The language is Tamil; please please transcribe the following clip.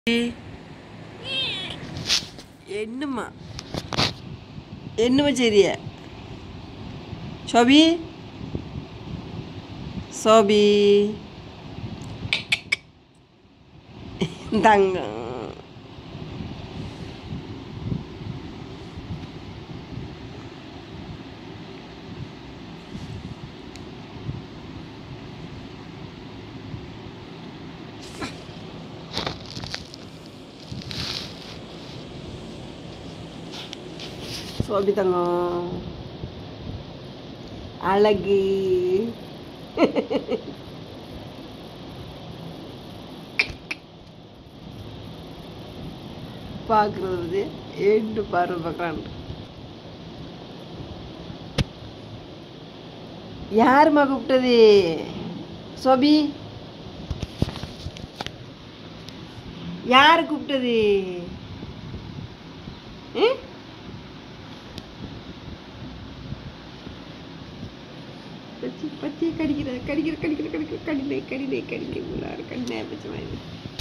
என்னம்மா என்னம்மா செய்றிய சோபி சோபி தங்கம் சோபி தங்கம் அழகு பார்க்குறது ஏண்டு பாரு பார்க்குறான் யாரும்மா கூப்பிட்டது சோபி யார் கூப்பிட்டது ம் பச்சி பச்சி கடிக்கிற கடிக்கிற கடிக்கிற கடிக்கிற கடினை கடினை கடினை உள்ளாரு கடினை பச்சை மாதிரி